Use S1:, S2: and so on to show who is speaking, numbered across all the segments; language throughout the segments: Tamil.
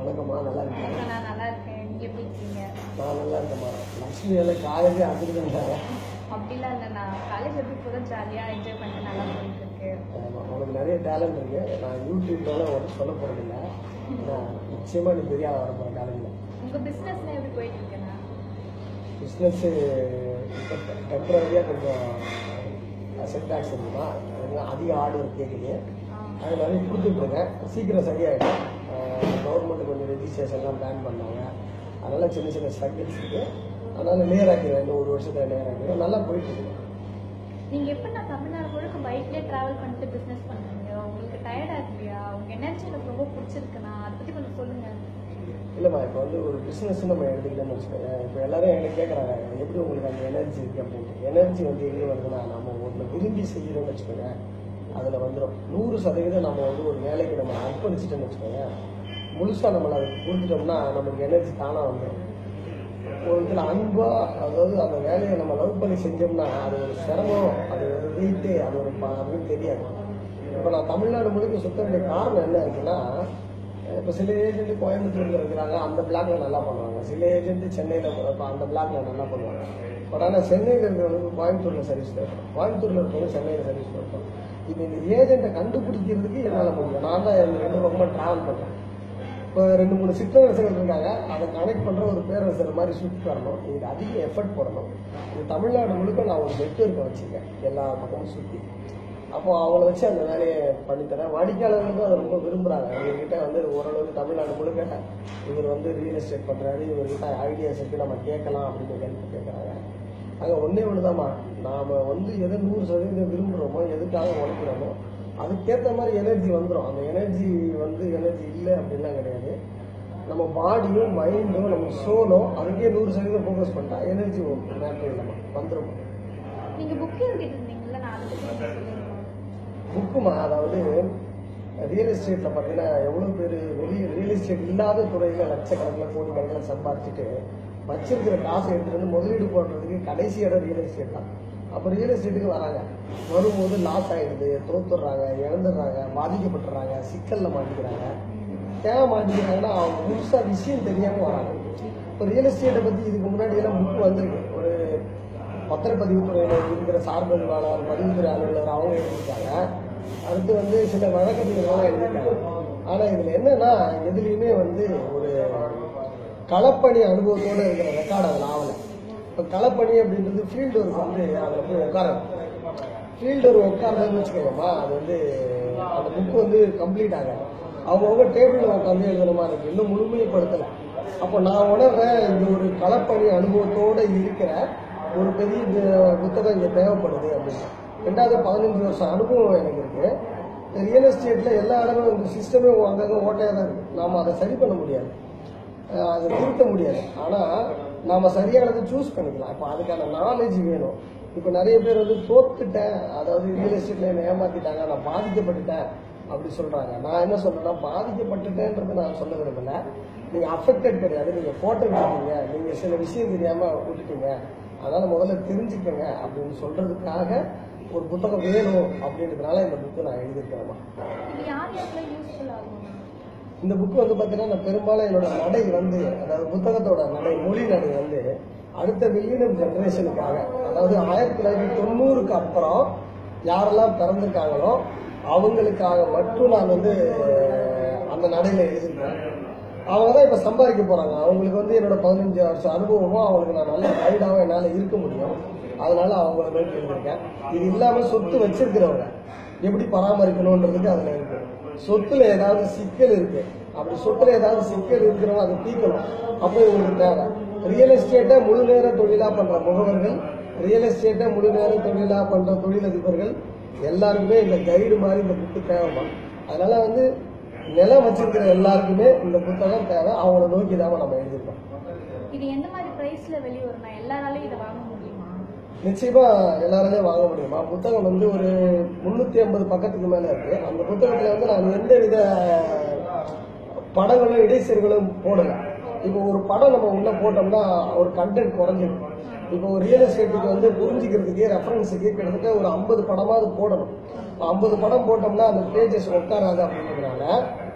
S1: வணக்கம்மா நல்லா இருக்கேன்
S2: நான் நல்லா இருக்கேன் நீங்க எப்படி இருக்கீங்க
S1: நான் நல்லா இருக்கேம்மா லக்ஷ்மி எல்லாம் காலேஜே அதுக்குதாங்க
S2: அப்படிலாம் இல்லை நான் காலேஜ் எப்படி போதும் ஜாலியாக என்ஜாய் பண்ணிட்டு நல்லா போயிட்டு இருக்கு
S1: உனக்கு நிறைய டேலண்ட் இருக்கு நான் யூடியூப்ல ஒன்றும் சொல்ல போறதில்ல நான் நிச்சயமா நீ பெரிய ஆளா வர போற காலேஜில்
S2: உங்க பிசினஸ்லாம் எப்படி போயிட்டு இருக்குண்ணா
S1: பிஸ்னஸ் இப்போ டெம்பரரியாக கொஞ்சம் செட் பேக்ஸ் இருக்குமா அதெல்லாம் அதிக ஆர்டர் கேட்குது அது நிறைய கொடுத்துட்ருங்க சீக்கிரம் சரியாயிடும் கவர்மெண்ட் கொஞ்சம் ரெஜிஸ்ட்ரேஷன்லாம் பிளான் பண்ணாங்க அதனால சின்ன சின்ன ஸ்ட்ரகிள்ஸ் இருக்கு அதனால நேராக்கிறேன் இன்னும் ஒரு வருஷத்துல நேராக்கிறேன் நல்லா போயிட்டு இருக்கு
S2: நீங்க எப்படி நான் தமிழ்நாடு முழுக்க பைக்லேயே டிராவல் பண்ணிட்டு பிசினஸ் பண்றீங்க உங்களுக்கு டயர்டா இல்லையா உங்க எனர்ஜி எனக்கு ரொம்ப பிடிச்சிருக்குண்ணா அதை பத்தி கொஞ்சம் சொல்லுங்க
S1: இல்லைம்மா இப்போ வந்து ஒரு பிஸ்னஸ் நம்ம எடுத்துக்கிட்டோம்னு வச்சுக்கோங்க இப்போ எல்லாரும் என்ன கேட்குறாங்க எப்படி உங்களுக்கு அந்த எனர்ஜி இருக்கு அப்படின்ட்டு எனர்ஜி வந்து எங்கே வருதுன்னா நம்ம ஒன்று விரும்பி செய்கிறோம்னு வச்சுக்கோங்க அதில் வந்துடும் நூறு சதவீதம் நம்ம வந்து ஒரு வேலைக்கு நம்ம அர்ப்பணிச்சிட்டோம்னு வச்சுக்கோங்க முழுசாக நம்மளை அதுக்கு கொடுத்துட்டோம்னா நமக்கு எனர்ஜி தானாக வந்துடும் ஒரு இதில் அன்பா அதாவது அந்த வேலையை நம்ம லவ் பண்ணி செஞ்சோம்னா அது ஒரு சிரமம் அது ஒரு வெயிட்டு அது ஒரு ப- அப்படின்னு தெரியாது இப்போ நான் தமிழ்நாடு முழுக்க சுத்த வேண்டிய காரணம் என்ன இருக்குன்னா இப்போ சில ஏஜென்ட் கோயம்புத்தூர்ல இருக்கிறாங்க அந்த பிளாக்ல நல்லா பண்ணுவாங்க சில ஏஜென்ட் சென்னையில் இப்போ அந்த பிளாக்ல நல்லா பண்ணுவாங்க பட் ஆனால் சென்னையில் இருக்கிறவங்க கோயம்புத்தூர்ல சர்வீஸ் தரும் கோயம்புத்தூர்ல இருக்கிறவங்க சென்னையில் சர்வீஸ் தரும் இப்போ இந்த ஏஜென்ட்டை கண்டுபிடிக்கிறதுக்கு என்னால் முடியும் நான் தான் இந்த ரெண்டு பக்கமாக ட்ராவல் பண்ணுறேன் இப்போ ரெண்டு மூணு சிற்றரசர்கள் இருக்காங்க அதை கனெக்ட் பண்ற ஒரு பேரரசர் மாதிரி சுற்றி வரணும் இதுக்கு அதிக எஃபர்ட் போடணும் இது தமிழ்நாடு முழுக்க நான் ஒரு நெட்ஒர்க்கை வச்சிருக்கேன் எல்லா பக்கமும் சுற்றி அப்போ அவங்கள வச்சு அந்த வேலையை பண்ணித்தரேன் வாடிக்கையாளர்களுக்கும் அதை ரொம்ப விரும்புறாங்க இவர்கிட்ட வந்து ஓரளவுக்கு தமிழ்நாடு முழுக்க இவர் வந்து ரியல் எஸ்டேட் பண்றாரு இவர்கிட்ட ஐடியாஸ் இருக்கு நம்ம கேட்கலாம் அப்படின்னு ஹெல்ப் கேட்கறாங்க அங்கே ஒன்றே ஒண்ணுதாம்மா நாம வந்து எதை நூறு சதவீதம் விரும்புகிறோமோ எதுக்காக உழைக்கிறோமோ அதுக்கேற்ற மாதிரி எனர்ஜி வந்துடும் அந்த எனர்ஜி வந்து எனர்ஜி இல்லை அப்படின்லாம் கிடையாது நம்ம பாடியும் மைண்டும் நம்ம சோலும் அதுக்கே நூறு சதவீதம் ஃபோக்கஸ் பண்ணிட்டா எனர்ஜி மேட்டர் இல்லைம்மா வந்துடும்
S2: நீங்க புக் எழுதிட்டு இருந்தீங்கல்ல நான் அதை பத்தி கொஞ்சம் சொல்லுங்க
S1: புக்குமா அதாவது ரியல் எஸ்டேட்டில் பார்த்தீங்கன்னா எவ்வளோ பேர் வெளியே ரியல் எஸ்டேட் இல்லாத துறையில் லட்சக்கணக்கில் கோடி கணக்கில் சம்பாதிச்சுட்டு வச்சிருக்கிற காசை எடுத்துட்டு வந்து முதலீடு போடுறதுக்கு கடைசி இடம் ரியல் எஸ்டேட் தான் அப்போ ரியல் எஸ்டேட்டுக்கு வராங்க வரும்போது லாஸ் ஆயிடுது தோத்துடுறாங்க இழந்துடுறாங்க பாதிக்கப்பட்டுறாங்க சிக்கலில் மாட்டிக்கிறாங்க ஏன் மாட்டிக்கிறாங்கன்னா அவங்க முழுசாக விஷயம் தெரியாமல் வராங்க இப்போ ரியல் எஸ்டேட்டை பற்றி இதுக்கு முன்னாடி எல்லாம் புக் வந்திருக்கு ஒரு பத்திரப்பதிவுத்துறையில் இருக்கிற சார்பதிவாளர் பதிவுத்துறை அலுவலர் அவங்க எழுதியிருக்காங்க அடுத்து வந்து சில வழக்கறிஞர்கள்லாம் எழுதியிருக்காங்க ஆனால் இதில் என்னன்னா எதுலேயுமே வந்து ஒரு களப்பணி அனுபவத்தோடு இருக்கிற ரெக்கார்டு அதில் ஆகலை இப்போ களப்பணி அப்படின்றது ஃபீல்டு ஒர்க் வந்து அதில் போய் உட்காரணும் ஃபீல்டு ஒர்க் உட்காரதுன்னு வச்சுக்கோங்கம்மா அது வந்து அந்த புக் வந்து கம்ப்ளீட் ஆகாது அவங்கவுங்க டேபிளில் உட்காந்து எழுதுன மாதிரி இருக்கு இன்னும் முழுமைப்படுத்தலை அப்போ நான் உணர்றேன் இந்த ஒரு களப்பணி அனுபவத்தோடு இருக்கிற ஒரு பெரிய இது- புத்தகம் இங்கே தேவைப்படுது அப்படின்னு ரெண்டாவது பதினஞ்சு வருஷம் அனுபவம் எனக்கு இருக்கு ரியல் எஸ்டேட்ல எல்லா இடமும் இந்த சிஸ்டமே அங்கங்க ஓட்டையாக தான் இருக்கு நாம அதை சரி பண்ண முடியாது அஹ் அதை திருத்த முடியாது ஆனா நாம சரியானதை சூஸ் பண்ணிக்கலாம் இப்போ அதுக்கான நாலேஜ் வேணும் இப்போ நிறைய பேர் வந்து தோத்துட்டேன் அதாவது ரியல் எஸ்டேட்ல என்ன ஏமாத்திட்டாங்க நான் பாதிக்கப்பட்டுட்டேன் அப்படி சொல்றாங்க நான் என்ன சொல்றேன்னா பாதிக்கப்பட்டுட்டேன்றது நான் சொல்ல விரும்பல நீங்க அஃபெக்டட் கிடையாது நீங்க போட்டோ விட்டுட்டீங்க நீங்க சில விஷயம் தெரியாம விட்டுட்டீங்க அதனால முதல்ல தெரிஞ்சுக்கங்க அப்படின்னு சொல்றதுக்காக ஒரு புத்தகம் வேணும் அப்படின்றதுனால இந்த புக்கு நான் எழுதியிருக்கிறேம்மா
S2: இது யார் யாருக்கெல்லாம் யூஸ்ஃபுல் ஆகும்
S1: இந்த புக் வந்து பார்த்தீங்கன்னா நான் பெரும்பாலும் என்னோட நடை வந்து அதாவது புத்தகத்தோட நடை மொழி நடை வந்து அடுத்த மில்லியனம் ஜெனரேஷனுக்காக அதாவது ஆயிரத்தி தொள்ளாயிரத்தி தொண்ணூறுக்கு அப்புறம் யாரெல்லாம் பிறந்திருக்காங்களோ அவங்களுக்காக மட்டும் நான் வந்து அந்த நடையில எழுதியிருக்கேன் அவங்க தான் இப்போ சம்பாதிக்க போறாங்க அவங்களுக்கு வந்து என்னோட பதினஞ்சு வருஷம் அனுபவமும் அவங்களுக்கு நான் நல்ல கைடாகவும் என்னால் இருக்க முடியும் அதனால அவங்கள நோக்கி எழுதியிருக்கேன் இது இல்லாம சொத்து வச்சிருக்கிறவங்க எப்படி பராமரிக்கணுன்றதுக்கு அதுல இருக்கு சொத்துல ஏதாவது சிக்கல் இருக்கு அப்படி சொத்துல ஏதாவது சிக்கல் இருக்கிறவங்க அதை தீர்க்கணும் அப்போ இவங்களுக்கு தேவை ரியல் எஸ்டேட்டை முழு நேர தொழிலா பண்ற முகவர்கள் ரியல் எஸ்டேட்டை முழு நேர தொழிலா பண்ற தொழிலதிபர்கள் எல்லாருக்குமே இந்த கைடு மாதிரி இந்த புக்கு தேவைமா அதனால வந்து நிலம் வச்சிருக்கிற எல்லாருக்குமே இந்த புத்தகம் தேவை அவங்கள நோக்கி தான் நம்ம எழுதியிருக்கோம்
S2: இது எந்த மாதிரி பிரைஸ்ல வெளியே வரும் எல்லாராலையும் இதை வாங்க முடியுமா
S1: நிச்சயமா எல்லாராலையும் வாங்க முடியுமா புத்தகம் வந்து ஒரு முன்னூத்தி ஐம்பது பக்கத்துக்கு மேல இருக்கு அந்த புத்தகத்துல வந்து நான் எந்த வித படங்களும் இடைச்செருகளும் போடல இப்போ ஒரு படம் நம்ம உள்ள போட்டோம்னா ஒரு கண்டென்ட் குறைஞ்சிடும் இப்போ ஒரு ரியல் எஸ்டேட்டுக்கு வந்து புரிஞ்சுக்கிறதுக்கு ரெஃபரன்ஸுக்கு கிட்டத்தட்ட ஒரு ஐம்பது படமாவது போடணும் ஐம்பது படம் போட்டோம்னா அந்த பேஜஸ் உட்காராது அப்படின்றதுனால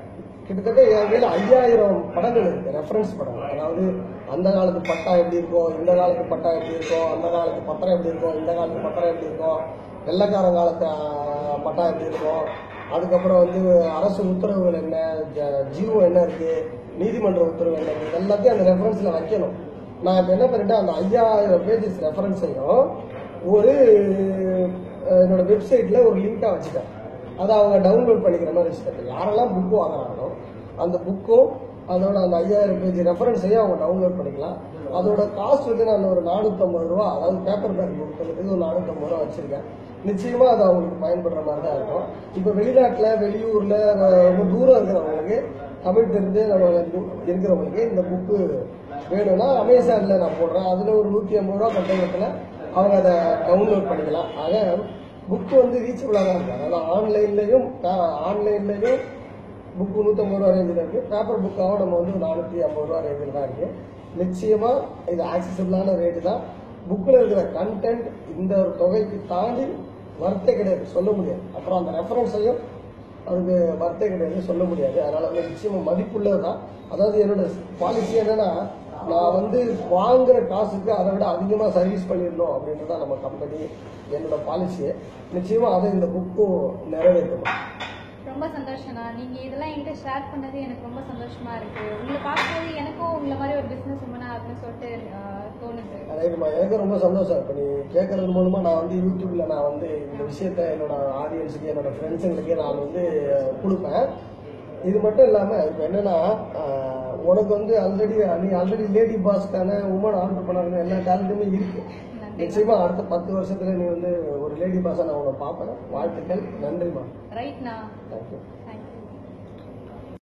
S1: கிட்டத்தட்ட என் கையில் ஐயாயிரம் படங்கள் இருக்கு ரெஃபரன்ஸ் படங்கள் அதாவது அந்த காலத்து பட்டா எப்படி இருக்கும் இந்த காலத்து பட்டா எப்படி இருக்கும் அந்த காலத்து பத்திரம் எப்படி இருக்கும் இந்த காலத்து பத்திரம் எப்படி இருக்கும் வெள்ளைக்காரன் காலத்து ஆஹ், பட்டா எப்படி இருக்கும் அதுக்கப்புறம் வந்து அரசு உத்தரவுகள் என்ன ஜ- ஜீவோ என்ன இருக்கு நீதிமன்ற உத்தரவு என்ன இருக்கு எல்லாத்தையும் அந்த ரெஃபரன்ஸ்ல வைக்கணும் நான் இப்போ என்ன பண்ணிட்டேன் அந்த ஐயாயிரம் பேஜஸ் ரெஃபரன்ஸையும் ஒரு அஹ், என்னோட வெப்சைட்ல ஒரு லிங்கா வச்சுட்டேன் அதை அவங்க டவுன்லோட் பண்ணிக்கிற மாதிரி வச்சுட்டேன் யாரெல்லாம் புக்கு வாங்குறாங்களோ அந்த புக்கும் அதோட அந்த ஐயாயிரம் பேஜ் ரெஃபரன்ஸையும் அவங்க டவுன்லோட் பண்ணிக்கலாம் அதோட காஸ்ட் வந்து நான் ஒரு நானூற்றம்பது ரூபா அதாவது பேப்பர் பேக் புக்கு ஒரு நானூற்றம்பது ரூபா வச்சிருக்கேன் நிச்சயமா அது அவங்களுக்கு பயன்படுற மாதிரி தான் இருக்கும் இப்போ வெளிநாட்டுல வெளியூர்ல அஹ், ரொம்ப தூரம் இருக்கிறவங்களுக்கு தமிழ் தெரிஞ்சு நம்ம இருக்கிறவங்களுக்கு இந்த புக்கு வேணும்னா அமேசான்ல நான் போடுறேன் அதுல ஒரு நூத்தி ஐம்பது ரூபா கட்டணத்துல அவங்க அதை டவுன்லோட் பண்ணிக்கலாம் ஆக புக்கு வந்து ரீச்சபிளாக தான் இருக்கு அதாவது ஆன்லைன்லயும் ஆன்லைன்லயும் புக்கு நூற்றம்பது ரூபா ரேஞ்சில் இருக்கு பேப்பர் புக்காகவும் நம்ம வந்து நானூற்றி ஐம்பது ரூபா ரேஞ்சில் தான் இருக்கு நிச்சயமா இது ஆக்சசிபிளான ரேட்டு தான் புக்கில் இருக்கிற கண்டென்ட் இந்த ஒரு தொகைக்கு தாண்டி வர்த்தே கிடையாது சொல்ல முடியாது அப்புறம் அந்த ரெஃபரன்ஸையும் அதுக்கு வர்த்தே கிடையாது சொல்ல முடியாது அதனால வந்து நிச்சயமா மதிப்புள்ளது தான் அதாவது என்னோட பாலிசி என்னன்னா நான் வந்து வாங்குற காசுக்கு அதை விட அதிகமா சர்வீஸ் பண்ணிடணும் அப்படின்றது தான் நம்ம கம்பெனி என்னோட பாலிசி நிச்சயமா அதை இந்த புக்கும் நிறைவேற்றணும்
S2: ரொம்ப சந்தோஷம்ண்ணா நீங்க இதெல்லாம் என்கிட்ட ஷேர் பண்ணது எனக்கு ரொம்ப சந்தோஷமா இருக்கு உங்களை பார்க்கும்போது எனக்கும் உங்களை மாதிரி ஒரு பிசினஸ் உமனா அப்படின்னு சொல்லிட்டு ஆஹ், தோணுது
S1: ரைட்டுமா எனக்கு ரொம்ப சந்தோஷம் இப்போ நீ கேட்கறது மூலமா நான் வந்து யூடியூப்ல நான் வந்து இந்த விஷயத்த என்னோட ஆடியன்ஸுக்கு என்னோட ஃப்ரெண்ட்ஸுங்களுக்கு நான் வந்து அஹ், கொடுப்பேன் இது மட்டும் இல்லாம இப்போ என்னன்னா அஹ், உனக்கு வந்து ஆல்ரெடி நீ ஆல்ரெடி லேடி பாஸ்க்கான உமன் ஆண்டர்பனர் எல்லா டேலண்ட்டுமே இருக்கு
S2: நன்றி
S1: நிச்சயமா அடுத்த பத்து வருஷத்துல நீ வந்து ஒரு லேடி பாஸா நான் உன்னை பார்ப்பேன் வாழ்த்துக்கள் நன்றிமா
S2: ரைட்ண்ணா
S1: தேங்க்யூ